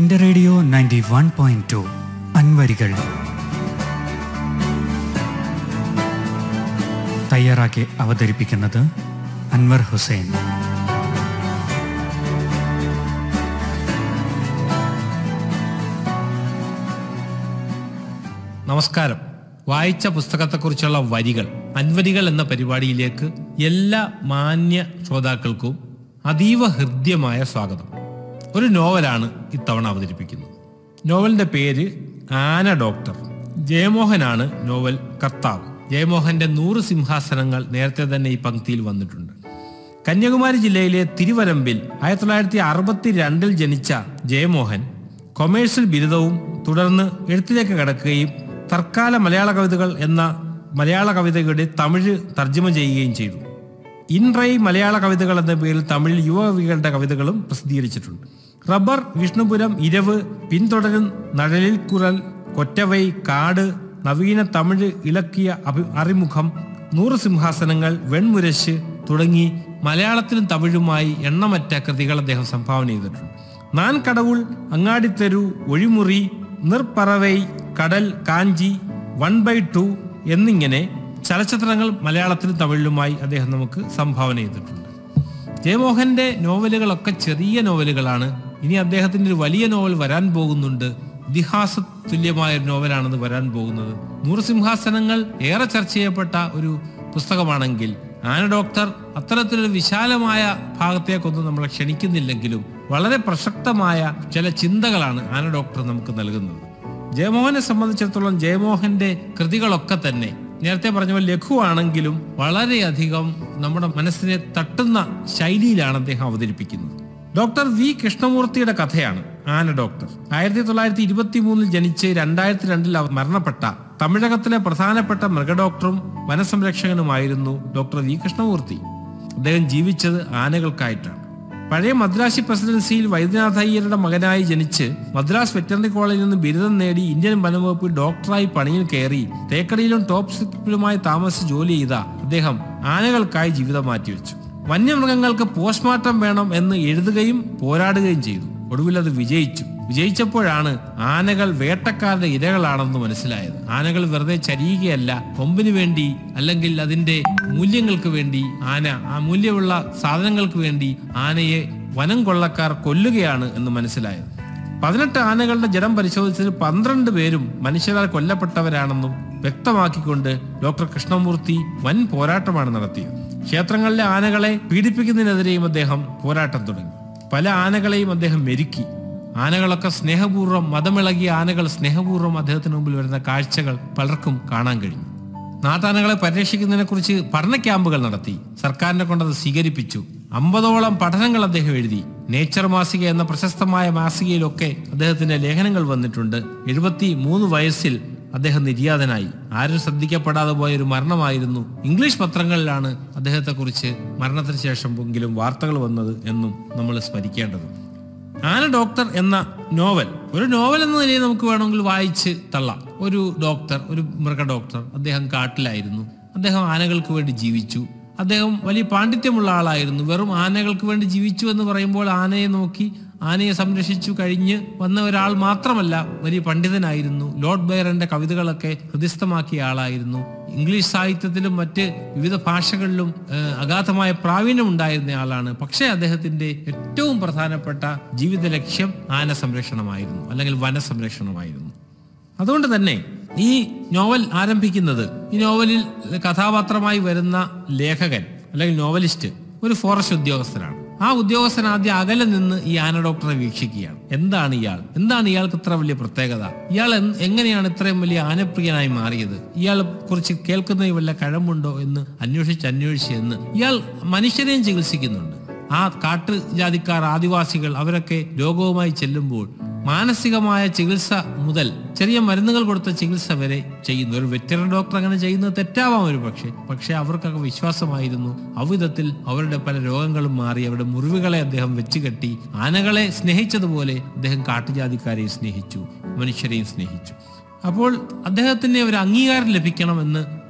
എന്റെ radio ninety one point two അൻവരികൾ തയ്യാറാക്കി അവതരിപ്പിക്കുന്നത് അൻവർ ഹുസൈൻ നമസ്കാരം വായിച്ച പുസ്തകത്തെക്കുറിച്ചുള്ള വരികൾ അൻവരികൾ എന്ന പരിപാടിയിലേക്ക് എല്ലാ മാന്യ ശ്രോതാക്കൾക്കും അതീവ ഹൃദ്യമായ സ്വാഗതം ഒരു നോവലാണ് ഇത്തവണ അവതരിപ്പിക്കുന്നത് നോവലിന്റെ പേര് ആന ഡോക്ടർ ജയമോഹനാണ് നോവൽ കർത്താവ് ജയമോഹന്റെ നൂറ് സിംഹാസനങ്ങൾ നേരത്തെ തന്നെ ഈ പങ്ക്തിയിൽ വന്നിട്ടുണ്ട് കന്യാകുമാരി ജില്ലയിലെ തിരുവരമ്പിൽ ആയിരത്തി തൊള്ളായിരത്തി അറുപത്തി രണ്ടിൽ ജനിച്ച ജയമോഹൻ കൊമേഴ്സ്യൽ ബിരുദവും തുടർന്ന് എഴുത്തിലേക്ക് കടക്കുകയും തற்കാല മലയാള കവിതകൾ എന്ന മലയാള കവിതയുടെ തമിഴ് തർജ്ജമ ചെയ്യുകയും ചെയ്തു ഇൻറൈ മലയാള കവിതകൾ എന്ന പേരിൽ തമിഴിൽ യുവകവികളുടെ കവിതകളും പ്രസിദ്ധീകരിച്ചിട്ടുണ്ട് റബ്ബർ വിഷ്ണുപുരം ഇരവ് പിന്തുടരും നഴലിൽ കുറൽ കൊറ്റവൈ കാട് നവീന തമിഴ് ഇളക്കിയ അഭി അറിമുഖം നൂറ് സിംഹാസനങ്ങൾ വെൺമുരശ് തുടങ്ങി മലയാളത്തിലും തമിഴുമായി എണ്ണമറ്റ കൃതികൾ അദ്ദേഹം സംഭാവന ചെയ്തിട്ടുണ്ട് നാൻ കടവുൾ അങ്ങാടിത്തെരു ഒഴിമുറി നിർപ്പറവൈ കടൽ കാഞ്ചി വൺ ബൈ ടു എന്നിങ്ങനെ ചലച്ചിത്രങ്ങൾ മലയാളത്തിലും തമിഴിലുമായി അദ്ദേഹം നമുക്ക് സംഭാവന ചെയ്തിട്ടുണ്ട് ജയമോഹന്റെ നോവലുകളൊക്കെ ചെറിയ നോവലുകളാണ് ഇനി അദ്ദേഹത്തിന്റെ ഒരു വലിയ നോവൽ വരാൻ പോകുന്നുണ്ട് ഇതിഹാസ തുല്യമായ ഒരു നോവലാണെന്ന് വരാൻ പോകുന്നത് നൂറ് സിംഹാസനങ്ങൾ ഏറെ ചർച്ച ചെയ്യപ്പെട്ട ഒരു പുസ്തകമാണെങ്കിൽ ആന ഡോക്ടർ അത്തരത്തിലൊരു വിശാലമായ ഭാഗത്തേക്കൊന്നും നമ്മളെ ക്ഷണിക്കുന്നില്ലെങ്കിലും വളരെ പ്രസക്തമായ ചില ചിന്തകളാണ് ആന ഡോക്ടർ നമുക്ക് നൽകുന്നത് ജയമോഹനെ സംബന്ധിച്ചിടത്തോളം ജയമോഹന്റെ കൃതികളൊക്കെ തന്നെ നേരത്തെ പറഞ്ഞ പോലെ ലഘുവാണെങ്കിലും വളരെയധികം നമ്മുടെ മനസ്സിനെ തട്ടുന്ന ശൈലിയിലാണ് അദ്ദേഹം അവതരിപ്പിക്കുന്നത് ഡോക്ടർ വി കൃഷ്ണമൂർത്തിയുടെ കഥയാണ് ആന ഡോക്ടർ ആയിരത്തി തൊള്ളായിരത്തി ഇരുപത്തി മൂന്നിൽ ജനിച്ച് രണ്ടായിരത്തി രണ്ടിൽ മരണപ്പെട്ട തമിഴകത്തിലെ പ്രധാനപ്പെട്ട മൃഗഡോക്ടറും വനസംരക്ഷകനുമായിരുന്നു ഡോക്ടർ വി കൃഷ്ണമൂർത്തി അദ്ദേഹം ജീവിച്ചത് ആനകൾക്കായിട്ടാണ് പഴയ മദ്രാശി പ്രസിഡൻസിയിൽ വൈദ്യനാഥ അയ്യരുടെ മകനായി ജനിച്ച് മദ്രാസ് വെറ്ററിനറി കോളേജിൽ നിന്ന് ബിരുദം നേടി ഇന്ത്യൻ വനംവകുപ്പിൽ ഡോക്ടറായി പണിയിൽ കയറി തേക്കടിയിലും ടോപ്പ് സിപ്പിലുമായി താമസിച്ച് ജോലി ചെയ്ത അദ്ദേഹം ആനകൾക്കായി ജീവിതം മാറ്റിവെച്ചു വന്യമൃഗങ്ങൾക്ക് പോസ്റ്റ്മോർട്ടം വേണം എന്ന് എഴുതുകയും പോരാടുകയും ചെയ്തു ഒടുവിൽ അത് വിജയിച്ചു വിജയിച്ചപ്പോഴാണ് ആനകൾ വേട്ടക്കാരുടെ ഇരകളാണെന്ന് മനസ്സിലായത് ആനകൾ വെറുതെ ചരിയുകയല്ല കൊമ്പിന് വേണ്ടി അല്ലെങ്കിൽ അതിന്റെ മൂല്യങ്ങൾക്ക് വേണ്ടി ആന ആ മൂല്യമുള്ള സാധനങ്ങൾക്ക് വേണ്ടി ആനയെ വനം കൊള്ളക്കാർ കൊല്ലുകയാണ് എന്ന് മനസ്സിലായത് പതിനെട്ട് ആനകളുടെ ജഡം പരിശോധിച്ചതിൽ പന്ത്രണ്ട് പേരും മനുഷ്യരാൽ കൊല്ലപ്പെട്ടവരാണെന്നും വ്യക്തമാക്കിക്കൊണ്ട് ഡോക്ടർ കൃഷ്ണമൂർത്തി വൻ പോരാട്ടമാണ് നടത്തിയത് ക്ഷേത്രങ്ങളിലെ ആനകളെ പീഡിപ്പിക്കുന്നതിനെതിരെയും അദ്ദേഹം പോരാട്ടം തുടങ്ങി പല ആനകളെയും അദ്ദേഹം മെരുക്കി ആനകളൊക്കെ സ്നേഹപൂർവ്വം മതമിളകിയ ആനകൾ സ്നേഹപൂർവ്വം അദ്ദേഹത്തിന് മുമ്പിൽ വരുന്ന കാഴ്ചകൾ പലർക്കും കാണാൻ കഴിഞ്ഞു നാട്ടാനകളെ പരിരക്ഷിക്കുന്നതിനെ കുറിച്ച് പഠന ക്യാമ്പുകൾ നടത്തി സർക്കാരിനെ കൊണ്ടത് സ്വീകരിപ്പിച്ചു അമ്പതോളം പഠനങ്ങൾ അദ്ദേഹം എഴുതി നേച്ചർ മാസിക എന്ന പ്രശസ്തമായ മാസികയിലൊക്കെ അദ്ദേഹത്തിന്റെ ലേഖനങ്ങൾ വന്നിട്ടുണ്ട് എഴുപത്തി മൂന്ന് വയസ്സിൽ അദ്ദേഹം നിര്യാതനായി ആരും ശ്രദ്ധിക്കപ്പെടാതെ പോയ ഒരു മരണമായിരുന്നു ഇംഗ്ലീഷ് പത്രങ്ങളിലാണ് അദ്ദേഹത്തെക്കുറിച്ച് മരണത്തിന് ശേഷം എങ്കിലും വാർത്തകൾ വന്നത് എന്നും നമ്മൾ സ്മരിക്കേണ്ടത് ആന ഡോക്ടർ എന്ന നോവൽ ഒരു നോവൽ എന്ന നിലയിൽ നമുക്ക് വേണമെങ്കിൽ വായിച്ച് തള്ളാം ഒരു ഡോക്ടർ ഒരു മൃഗ ഡോക്ടർ അദ്ദേഹം കാട്ടിലായിരുന്നു അദ്ദേഹം ആനകൾക്ക് വേണ്ടി ജീവിച്ചു അദ്ദേഹം വലിയ പാണ്ഡിത്യമുള്ള ആളായിരുന്നു വെറും ആനകൾക്ക് വേണ്ടി ജീവിച്ചു എന്ന് പറയുമ്പോൾ ആനയെ നോക്കി ആനയെ സംരക്ഷിച്ചു കഴിഞ്ഞ് വന്ന ഒരാൾ മാത്രമല്ല വലിയ പണ്ഡിതനായിരുന്നു ലോർഡ് ബെയറിന്റെ കവിതകളൊക്കെ ഹൃദയസ്ഥമാക്കിയ ആളായിരുന്നു ഇംഗ്ലീഷ് സാഹിത്യത്തിലും മറ്റ് വിവിധ ഭാഷകളിലും ഏഹ്, അഗാധമായ പ്രാവീണ്യം ഉണ്ടായിരുന്ന ആളാണ് പക്ഷേ അദ്ദേഹത്തിന്റെ ഏറ്റവും പ്രധാനപ്പെട്ട ജീവിത ലക്ഷ്യം ആന സംരക്ഷണമായിരുന്നു അല്ലെങ്കിൽ വനസംരക്ഷണമായിരുന്നു അതുകൊണ്ട് തന്നെ ഈ നോവൽ ആരംഭിക്കുന്നത് ഈ നോവലിൽ കഥാപാത്രമായി വരുന്ന ലേഖകൻ അല്ലെങ്കിൽ നോവലിസ്റ്റ് ഒരു ഫോറസ്റ്റ് ഉദ്യോഗസ്ഥനാണ് ആ ഉദ്യോഗസ്ഥൻ ആദ്യം അകലെ നിന്ന് ഈ ആന ഡോക്ടറെ വീക്ഷിക്കുകയാണ് എന്താണ് ഇയാൾ എന്താണ് ഇയാൾക്ക് ഇത്ര വലിയ പ്രത്യേകത ഇയാൾ എന്ത്- എങ്ങനെയാണ് ഇത്രയും വലിയ ആനപ്രിയനായി മാറിയത് ഇയാളെ കുറിച്ച് കേൾക്കുന്നതിൽ വല്ല കഴമ്പുണ്ടോ എന്ന് അന്വേഷിച്ച് അന്വേഷിച്ച് എന്ന് ഇയാൾ മനുഷ്യരെയും ചികിത്സിക്കുന്നുണ്ട് ആ കാട്ടു ജാതിക്കാർ ആദിവാസികൾ അവരൊക്കെ രോഗവുമായി ചെല്ലുമ്പോൾ മാനസികമായ ചികിത്സ മുതൽ ചെറിയ മരുന്നുകൾ കൊടുത്ത ചികിത്സ വരെ ചെയ്യുന്നു ഒരു വെറ്ററിനറി ഡോക്ടർ അങ്ങനെ ചെയ്യുന്നത് തെറ്റാവാം ഒരു പക്ഷേ പക്ഷെ അവർക്കൊക്കെ വിശ്വാസമായിരുന്നു അവിധത്തിൽ അവരുടെ പല രോഗങ്ങളും മാറി അവരുടെ മുറിവുകളെ അദ്ദേഹം വെച്ച് കെട്ടി ആനകളെ സ്നേഹിച്ചതുപോലെ അദ്ദേഹം കാട്ടുജാതിക്കാരെയും സ്നേഹിച്ചു മനുഷ്യരെയും സ്നേഹിച്ചു അപ്പോൾ അദ്ദേഹത്തിന് ഒരു അംഗീകാരം ലഭിക്കണമെന്ന്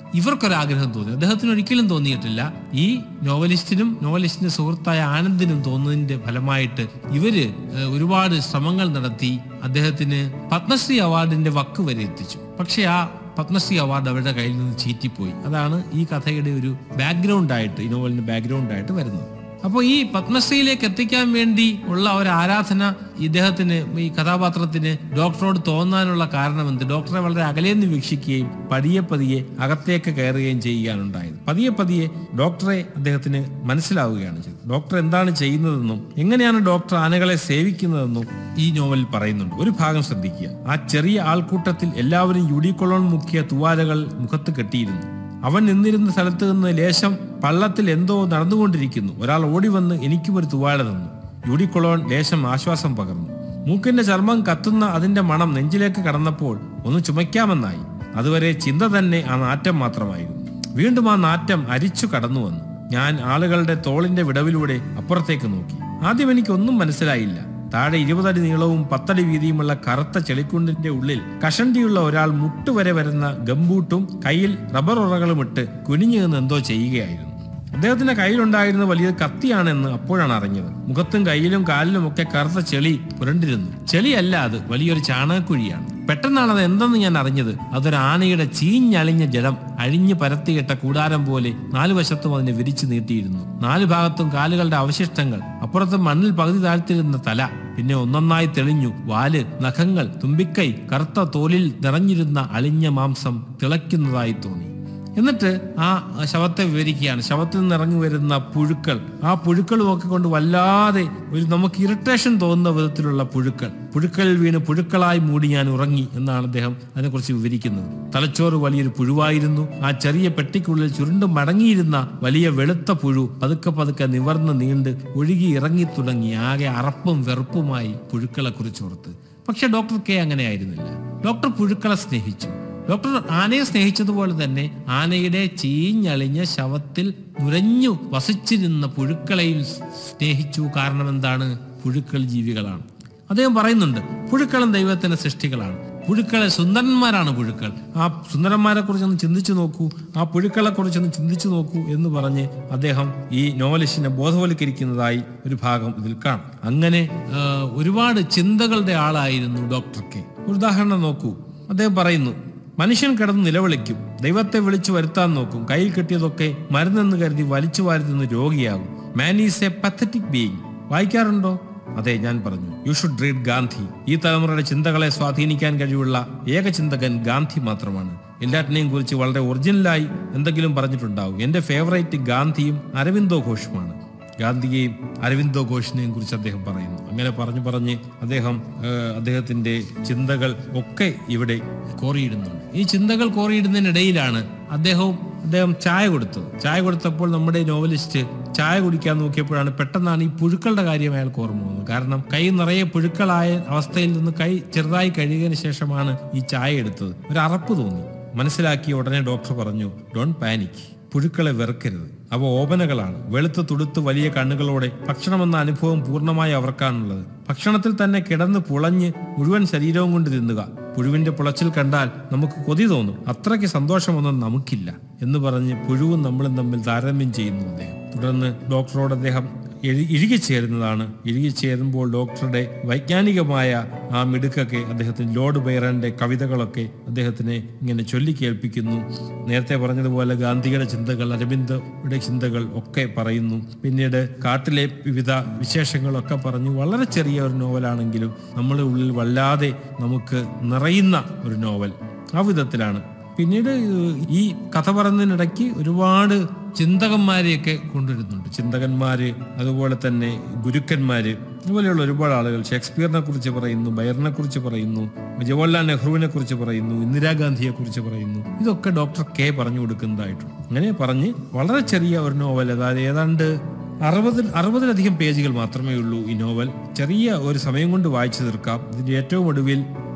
ഇവർക്കൊരാഗ്രഹം തോന്നി അദ്ദേഹത്തിന് ഒരിക്കലും തോന്നിയിട്ടില്ല ഈ നോവലിസ്റ്റിനും നോവലിസ്റ്റിന്റെ സുഹൃത്തായ ആനന്ദിനും തോന്നുന്നതിന്റെ ഫലമായിട്ട് ഇവര് ഏഹ്, ഒരുപാട് ശ്രമങ്ങൾ നടത്തി അദ്ദേഹത്തിന് പത്മശ്രീ അവാർഡിന്റെ വക്ക് വരെ എത്തിച്ചു പക്ഷെ ആ പത്മശ്രീ അവാർഡ് അവരുടെ കയ്യിൽ നിന്ന് ചീറ്റിപ്പോയി അതാണ് ഈ കഥയുടെ ഒരു ബാക്ക്ഗ്രൗണ്ട് ആയിട്ട് ഈ നോവലിന്റെ ബാക്ക്ഗ്രൗണ്ട് ആയിട്ട് വരുന്നത് അപ്പോൾ ഈ പത്മശ്രീയിലേക്ക് എത്തിക്കാൻ വേണ്ടി ഉള്ള ഒരു ആരാധന ഇദ്ദേഹത്തിന് ഈ കഥാപാത്രത്തിന് ഡോക്ടറോട് തോന്നാനുള്ള കാരണം എന്ത് ഡോക്ടറെ വളരെ അകലെ നിന്ന് വീക്ഷിക്കുകയും പതിയെ പതിയെ അകത്തേക്ക് കയറുകയും ചെയ്യുകയാണ് ഉണ്ടായത് പതിയെ പതിയെ ഡോക്ടറെ അദ്ദേഹത്തിന് മനസ്സിലാവുകയാണ് ചെയ്തത് ഡോക്ടർ എന്താണ് ചെയ്യുന്നതെന്നും എങ്ങനെയാണ് ഡോക്ടർ ആനകളെ സേവിക്കുന്നതെന്നും ഈ നോവലിൽ പറയുന്നുണ്ട് ഒരു ഭാഗം ശ്രദ്ധിക്കുക ആ ചെറിയ ആൾക്കൂട്ടത്തിൽ എല്ലാവരും യൂഡിക്കൊളോൺ മുക്കിയ തുവാലകൾ മുഖത്ത് കെട്ടിയിരുന്നു അവൻ നിന്നിരുന്ന സ്ഥലത്ത് നിന്ന് ലേശം പള്ളത്തിൽ എന്തോ നടന്നുകൊണ്ടിരിക്കുന്നു ഒരാൾ ഓടി വന്ന് എനിക്കും ഒരു തുവാല തന്നു യൂഡിക്കൊളോൺ ലേശം ആശ്വാസം പകർന്നു മൂക്കിന്റെ ചർമ്മം കത്തുന്ന അതിന്റെ മണം നെഞ്ചിലേക്ക് കടന്നപ്പോൾ ഒന്ന് ചുമയ്ക്കാമെന്നായി അതുവരെ ചിന്ത തന്നെ ആ നാറ്റം മാത്രമായിരുന്നു വീണ്ടും ആ നാറ്റം അരിച്ചു കടന്നു വന്നു ഞാൻ ആളുകളുടെ തോളിന്റെ വിടവിലൂടെ അപ്പുറത്തേക്ക് നോക്കി ആദ്യം എനിക്കൊന്നും മനസ്സിലായില്ല താഴെ ഇരുപതടി നീളവും പത്തടി വീതിയുമുള്ള കറുത്ത ചെളിക്കുണ്ടിന്റെ ഉള്ളിൽ കഷണ്ടിയുള്ള ഒരാൾ മുട്ടുവരെ വരുന്ന ഗംബൂട്ടും കയ്യിൽ റബ്ബർ ഉറകളും ഇട്ട് കുനിഞ്ഞു നിന്ന് എന്തോ ചെയ്യുകയായിരുന്നു അദ്ദേഹത്തിന്റെ കയ്യിലുണ്ടായിരുന്ന വലിയ കത്തിയാണെന്ന് അപ്പോഴാണ് അറിഞ്ഞത് മുഖത്തും കയ്യിലും കാലിലും ഒക്കെ കറുത്ത ചെളി പുരണ്ടിരുന്നു ചെളിയല്ല അത് വലിയൊരു ചാണകക്കുഴിയാണ് പെട്ടെന്നാണ് അത് എന്തെന്ന് ഞാൻ അറിഞ്ഞത് അതൊരു ആനയുടെ ചീഞ്ഞളിഞ്ഞ ജലം അഴിഞ്ഞു പരത്തിയിട്ട കൂടാരം പോലെ നാലു വശത്തും അതിനെ വിരിച്ചു നീട്ടിയിരുന്നു നാലു ഭാഗത്തും കാലുകളുടെ അവശിഷ്ടങ്ങൾ അപ്പുറത്തും മണ്ണിൽ പകുതി താഴ്ത്തിരുന്ന തല പിന്നെ ഒന്നൊന്നായി തെളിഞ്ഞു വാല് നഖങ്ങൾ തുമ്പിക്കൈ കറുത്ത തോലിൽ നിറഞ്ഞിരുന്ന അളിഞ്ഞ മാംസം തിളയ്ക്കുന്നതായി തോന്നി എന്നിട്ട് ആ ശവത്തെ വിവരിക്കുകയാണ് ശവത്തിൽ നിന്ന് ഇറങ്ങി വരുന്ന പുഴുക്കൾ ആ പുഴുക്കൾ നോക്കിക്കൊണ്ട് വല്ലാതെ ഒരു നമുക്ക് ഇറിറ്റേഷൻ തോന്നുന്ന വിധത്തിലുള്ള പുഴുക്കൾ പുഴുക്കൾ വീണ് പുഴുക്കളായി മൂടി ഞാൻ ഉറങ്ങി എന്നാണ് അദ്ദേഹം അതിനെക്കുറിച്ച് വിവരിക്കുന്നത് തലച്ചോറ് വലിയൊരു പുഴുവായിരുന്നു ആ ചെറിയ പെട്ടിക്കുള്ളിൽ ചുരുണ്ട് മടങ്ങിയിരുന്ന വലിയ വെളുത്ത പുഴു പതുക്കെ പതുക്കെ നിവർന്ന് നീണ്ട് ഒഴുകി ഇറങ്ങി തുടങ്ങി ആകെ അറപ്പും വെറുപ്പുമായി പുഴുക്കളെ കുറിച്ച് ഓർത്ത് പക്ഷെ ഡോക്ടർ കെ അങ്ങനെ ആയിരുന്നില്ല ഡോക്ടർ പുഴുക്കളെ സ്നേഹിച്ചു ഡോക്ടർ ആനയെ സ്നേഹിച്ചതുപോലെ തന്നെ ആനയുടെ ചീഞ്ഞളിഞ്ഞ ശവത്തിൽ നുരഞ്ഞു വസിച്ചിരുന്ന പുഴുക്കളെയും സ്നേഹിച്ചു കാരണം എന്താണ് പുഴുക്കൾ ജീവികളാണ് അദ്ദേഹം പറയുന്നുണ്ട് പുഴുക്കളും ദൈവത്തിന്റെ സൃഷ്ടികളാണ് പുഴുക്കളെ സുന്ദരന്മാരാണ് പുഴുക്കൾ ആ സുന്ദരന്മാരെ കുറിച്ചൊന്ന് ചിന്തിച്ചു നോക്കൂ ആ പുഴുക്കളെ കുറിച്ചൊന്ന് ചിന്തിച്ചു നോക്കൂ എന്ന് പറഞ്ഞ് അദ്ദേഹം ഈ നോവലിസ്റ്റിനെ ബോധവൽക്കരിക്കുന്നതായി ഒരു ഭാഗം ഇതിൽ കാണാം അങ്ങനെ ആ, ഒരുപാട് ചിന്തകളുടെ ആളായിരുന്നു ഡോക്ടർ കെ ഒരു ഉദാഹരണം നോക്കൂ അദ്ദേഹം പറയുന്നു മനുഷ്യൻ കിടന്ന് നിലവിളിക്കും ദൈവത്തെ വിളിച്ചു വരുത്താൻ നോക്കും കയ്യിൽ കിട്ടിയതൊക്കെ മരുന്നെന്ന് കരുതി വലിച്ചു വാരുന്ന രോഗിയാകും man is a pathetic being വായിക്കാറുണ്ടോ അതെ ഞാൻ പറഞ്ഞു യു ഷുഡ് റീഡ് ഗാന്ധി ഈ തലമുറയുടെ ചിന്തകളെ സ്വാധീനിക്കാൻ കഴിവുള്ള ഏക ചിന്തകൻ ഗാന്ധി മാത്രമാണ് എല്ലാറ്റിനെയും കുറിച്ച് വളരെ ഒറിജിനലായി എന്തെങ്കിലും പറഞ്ഞിട്ടുണ്ടാവും എന്റെ ഫേവറേറ്റ് ഗാന്ധിയും അരവിന്ദോ ഘോഷുമാണ് ഗാന്ധിയെയും അരവിന്ദോ ഘോഷിനെയും കുറിച്ച് അദ്ദേഹം പറയുന്നു അങ്ങനെ പറഞ്ഞു പറഞ്ഞ് അദ്ദേഹം ഏഹ്, അദ്ദേഹത്തിന്റെ ചിന്തകൾ ഒക്കെ ഇവിടെ കോറിയിടുന്നുണ്ട് ഈ ചിന്തകൾ കോറിയിടുന്നതിനിടയിലാണ് അദ്ദേഹവും അദ്ദേഹം ചായ കൊടുത്തത് ചായ കൊടുത്തപ്പോൾ നമ്മുടെ നോവലിസ്റ്റ് ചായ കുടിക്കാൻ നോക്കിയപ്പോഴാണ് പെട്ടെന്നാണ് ഈ പുഴുക്കളുടെ കാര്യം അയാൾക്ക് ഓർമ്മ വന്നത് കാരണം കൈ നിറയെ പുഴുക്കളായ അവസ്ഥയിൽ നിന്ന് കൈ ചെറുതായി കഴുകിയതിനു ശേഷമാണ് ഈ ചായ എടുത്തത് ഒരു അറപ്പ് തോന്നി മനസ്സിലാക്കി ഉടനെ ഡോക്ടർ പറഞ്ഞു ഡോൺ പാനിക് പുഴുക്കളെ വെറുക്കരുത് അവ ഓപനകളാണ് വെളുത്ത് തുടുത്ത് വലിയ കണ്ണുകളോടെ ഭക്ഷണമെന്ന അനുഭവം പൂർണ്ണമായി അവർക്കാണുള്ളത് ഭക്ഷണത്തിൽ തന്നെ കിടന്ന് പുളഞ്ഞ് മുഴുവൻ ശരീരവും കൊണ്ട് തിന്നുക പുഴുവിന്റെ പുളച്ചിൽ കണ്ടാൽ നമുക്ക് കൊതി തോന്നും അത്രയ്ക്ക് സന്തോഷമൊന്നും നമുക്കില്ല എന്ന് പറഞ്ഞ് പുഴുവും നമ്മളും തമ്മിൽ താരതമ്യം ചെയ്യുന്നു അദ്ദേഹം തുടർന്ന് ഡോക്ടറോട് അദ്ദേഹം എഴു- ഇഴുകിച്ചേരുന്നതാണ് ഇഴുകിച്ചേരുമ്പോൾ ഡോക്ടറുടെ വൈജ്ഞാനികമായ ആ മിടുക്കൊക്കെ അദ്ദേഹത്തിന് ലോർഡ് ബൈറന്റെ കവിതകളൊക്കെ അദ്ദേഹത്തിനെ ഇങ്ങനെ ചൊല്ലി കേൾപ്പിക്കുന്നു നേരത്തെ പറഞ്ഞതുപോലെ ഗാന്ധിയുടെ ചിന്തകൾ അരവിന്ദയുടെ ചിന്തകൾ ഒക്കെ പറയുന്നു പിന്നീട് കാട്ടിലെ വിവിധ വിശേഷങ്ങളൊക്കെ പറഞ്ഞു വളരെ ചെറിയ ഒരു നോവലാണെങ്കിലും നമ്മുടെ ഉള്ളിൽ വല്ലാതെ നമുക്ക് നിറയുന്ന ഒരു നോവൽ ആ വിധത്തിലാണ് പിന്നീട് ഈ കഥ പറയുന്നതിനിടയ്ക്ക് ഒരുപാട് ചിന്തകന്മാരെയൊക്കെ കൊണ്ടുവരുന്നുണ്ട് ചിന്തകന്മാര് അതുപോലെ തന്നെ ഗുരുക്കന്മാര് അതുപോലെയുള്ള ഒരുപാട് ആളുകൾ ഷേക്സ്പിയറിനെ കുറിച്ച് പറയുന്നു ബൈറിനെ കുറിച്ച് പറയുന്നു ജവഹർലാൽ നെഹ്റുവിനെ കുറിച്ച് പറയുന്നു ഇന്ദിരാഗാന്ധിയെ കുറിച്ച് പറയുന്നു ഇതൊക്കെ ഡോക്ടർ കെ പറഞ്ഞു കൊടുക്കുന്നതായിട്ടുണ്ട് അങ്ങനെ പറഞ്ഞ് വളരെ ചെറിയ ഒരു നോവൽ അതായത് ഏതാണ്ട് അറുപതിൽ അറുപതിലധികം പേജുകൾ മാത്രമേ ഉള്ളൂ ഈ നോവൽ ചെറിയ ഒരു സമയം കൊണ്ട് വായിച്ചു തീർക്കാം ഇതിന്റെ ഏറ്റവും ഒടുവിൽ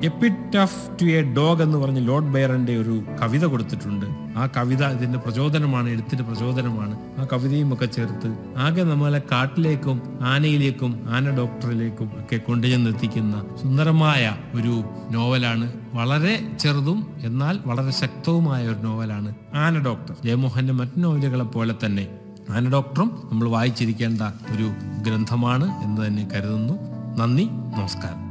എപ്പിറ്റഫ് ടു എ ഡോഗ് എന്ന് പറഞ്ഞ് ലോർഡ് ബെയറിന്റെ ഒരു കവിത കൊടുത്തിട്ടുണ്ട് ആ കവിത ഇതിന്റെ പ്രചോദനമാണ് എഴുത്തിന്റെ പ്രചോദനമാണ് ആ കവിതയും ഒക്കെ ചേർത്ത് ആകെ നമ്മളെ കാട്ടിലേക്കും ആനയിലേക്കും ആന ഡോക്ടറിലേക്കും ഒക്കെ കൊണ്ടുചെന്നെത്തിക്കുന്ന സുന്ദരമായ ഒരു നോവലാണ് വളരെ ചെറുതും എന്നാൽ വളരെ ശക്തവുമായ ഒരു നോവലാണ് ആന ഡോക്ടർ ജയമോഹന്റെ മറ്റു നോവലുകളെ പോലെ തന്നെ ആന ഡോക്ടറും നമ്മൾ വായിച്ചിരിക്കേണ്ട ഒരു ഗ്രന്ഥമാണ് എന്ന് തന്നെ കരുതുന്നു നന്ദി നമസ്കാരം